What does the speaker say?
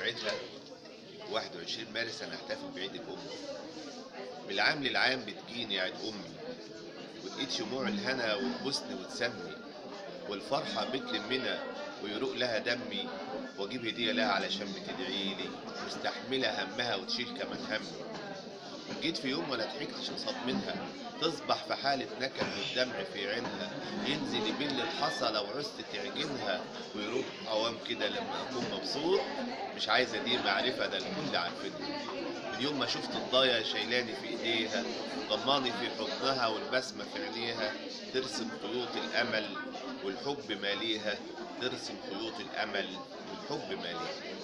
ساعتها 21 مارس هنحتفل بعيد الأم من العام للعام بتجيني عيد أمي وتقيد شموع الهنا وتبوسني وتسمي والفرحة بتلمنا ويروق لها دمي واجيب هدية لها علشان بتدعيلي مستحملة همها وتشيل كمان همي جيت في يوم ولا ضحكتش قصاد منها تصبح في حالة نكد والدمع في عينها ينزل يبل الحصى لو عزت تعجنها ويروح عوام كده لما أكون مبسوط مش عايزة دي معرفة ده الكل عارفينها من يوم ما شفت الضايا شايلاني في ايديها ضماني في حضنها والبسمة في عينيها ترسم خيوط الأمل والحب ماليها ترسم خيوط الأمل والحب ماليها